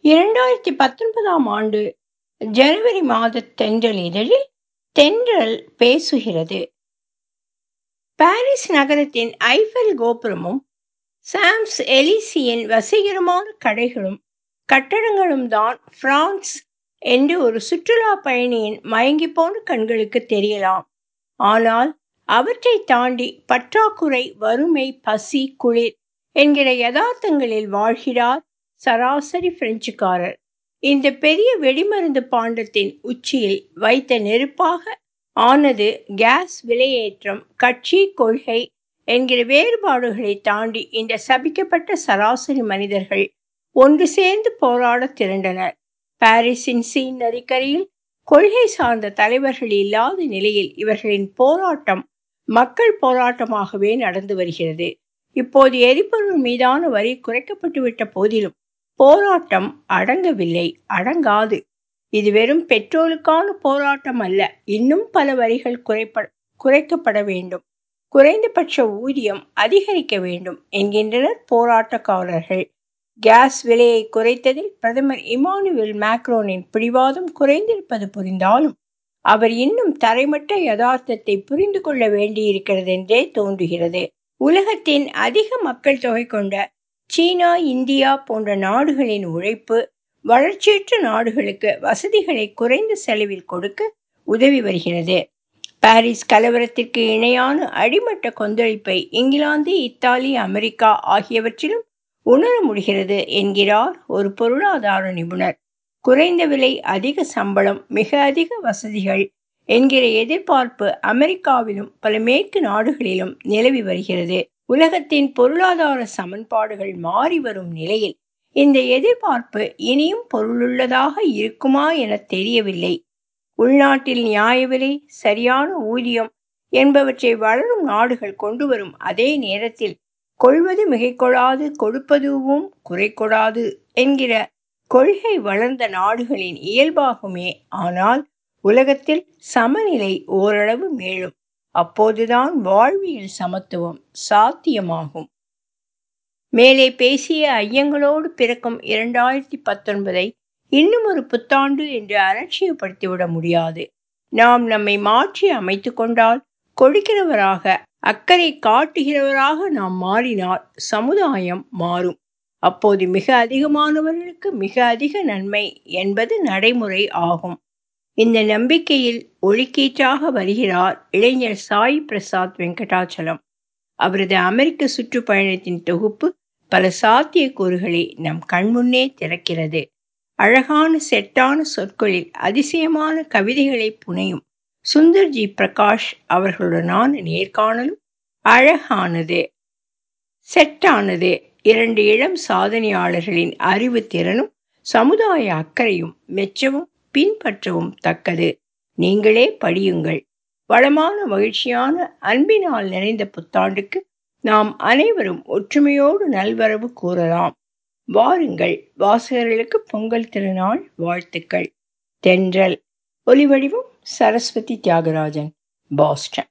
இரண்டாயிரத்தி பத்தொன்பதாம் ஆண்டு ஜனவரி மாத தென்றல் இதழில் தென்றல் பேசுகிறது பாரிஸ் நகரத்தின் ஐஃபெல் கோபுரமும் சாம்ஸ் எலிசியின் வசீகரமான கடைகளும் கட்டடங்களும் தான் பிரான்ஸ் என்று ஒரு சுற்றுலா பயணியின் மயங்கி போன கண்களுக்கு தெரியலாம் ஆனால் அவற்றை தாண்டி பற்றாக்குறை வறுமை பசி குளிர் என்கிற யதார்த்தங்களில் வாழ்கிறார் சராசரி பிரெஞ்சுக்காரர் இந்த பெரிய வெடிமருந்து பாண்டத்தின் உச்சியில் வைத்த நெருப்பாக ஆனது கேஸ் விலையேற்றம் கட்சி கொள்கை என்கிற வேறுபாடுகளை தாண்டி இந்த சபிக்கப்பட்ட சராசரி மனிதர்கள் ஒன்று சேர்ந்து போராட திரண்டனர் பாரிஸின் சீன் நதிக்கரையில் கொள்கை சார்ந்த தலைவர்கள் இல்லாத நிலையில் இவர்களின் போராட்டம் மக்கள் போராட்டமாகவே நடந்து வருகிறது இப்போது எரிபொருள் மீதான வரி குறைக்கப்பட்டுவிட்ட போதிலும் போராட்டம் அடங்கவில்லை அடங்காது இது வெறும் பெட்ரோலுக்கான போராட்டம் அல்ல இன்னும் பல வரிகள் குறைப்ப குறைக்கப்பட வேண்டும் குறைந்தபட்ச ஊதியம் அதிகரிக்க வேண்டும் என்கின்றனர் போராட்டக்காரர்கள் கேஸ் விலையை குறைத்ததில் பிரதமர் இமானுவேல் மேக்ரோனின் பிடிவாதம் குறைந்திருப்பது புரிந்தாலும் அவர் இன்னும் தரைமட்ட யதார்த்தத்தை புரிந்து கொள்ள வேண்டியிருக்கிறது என்றே தோன்றுகிறது உலகத்தின் அதிக மக்கள் தொகை கொண்ட சீனா இந்தியா போன்ற நாடுகளின் உழைப்பு வளர்ச்சியற்ற நாடுகளுக்கு வசதிகளை குறைந்த செலவில் கொடுக்க உதவி வருகிறது பாரிஸ் கலவரத்திற்கு இணையான அடிமட்ட கொந்தளிப்பை இங்கிலாந்து இத்தாலி அமெரிக்கா ஆகியவற்றிலும் உணர முடிகிறது என்கிறார் ஒரு பொருளாதார நிபுணர் குறைந்த விலை அதிக சம்பளம் மிக அதிக வசதிகள் என்கிற எதிர்பார்ப்பு அமெரிக்காவிலும் பல மேற்கு நாடுகளிலும் நிலவி வருகிறது உலகத்தின் பொருளாதார சமன்பாடுகள் மாறி வரும் நிலையில் இந்த எதிர்பார்ப்பு இனியும் பொருளுள்ளதாக இருக்குமா என தெரியவில்லை உள்நாட்டில் நியாய விலை சரியான ஊதியம் என்பவற்றை வளரும் நாடுகள் கொண்டு வரும் அதே நேரத்தில் கொள்வது மிகைக்கொடாது கொடுப்பதுவும் குறைகொடாது என்கிற கொள்கை வளர்ந்த நாடுகளின் இயல்பாகுமே ஆனால் உலகத்தில் சமநிலை ஓரளவு மேலும் அப்போதுதான் வாழ்வியல் சமத்துவம் சாத்தியமாகும் மேலே பேசிய ஐயங்களோடு பிறக்கும் இரண்டாயிரத்தி பத்தொன்பதை இன்னும் ஒரு புத்தாண்டு என்று அலட்சியப்படுத்திவிட முடியாது நாம் நம்மை மாற்றி அமைத்து கொண்டால் கொடுக்கிறவராக அக்கறை காட்டுகிறவராக நாம் மாறினால் சமுதாயம் மாறும் அப்போது மிக அதிகமானவர்களுக்கு மிக அதிக நன்மை என்பது நடைமுறை ஆகும் இந்த நம்பிக்கையில் ஒளிக்கீற்றாக வருகிறார் இளைஞர் சாய் பிரசாத் வெங்கடாச்சலம் அவரது அமெரிக்க சுற்றுப்பயணத்தின் தொகுப்பு பல சாத்தியக்கூறுகளை நம் கண்முன்னே திறக்கிறது அழகான செட்டான சொற்களில் அதிசயமான கவிதைகளை புனையும் சுந்தர்ஜி பிரகாஷ் அவர்களுடனான நேர்காணலும் அழகானது செட்டானது இரண்டு இளம் சாதனையாளர்களின் அறிவு திறனும் சமுதாய அக்கறையும் மெச்சவும் பின்பற்றவும் தக்கது நீங்களே படியுங்கள் வளமான மகிழ்ச்சியான அன்பினால் நிறைந்த புத்தாண்டுக்கு நாம் அனைவரும் ஒற்றுமையோடு நல்வரவு கூறலாம் வாருங்கள் வாசகர்களுக்கு பொங்கல் திருநாள் வாழ்த்துக்கள் தென்றல் ஒலிவடிவம் சரஸ்வதி தியாகராஜன் பாஸ்டன்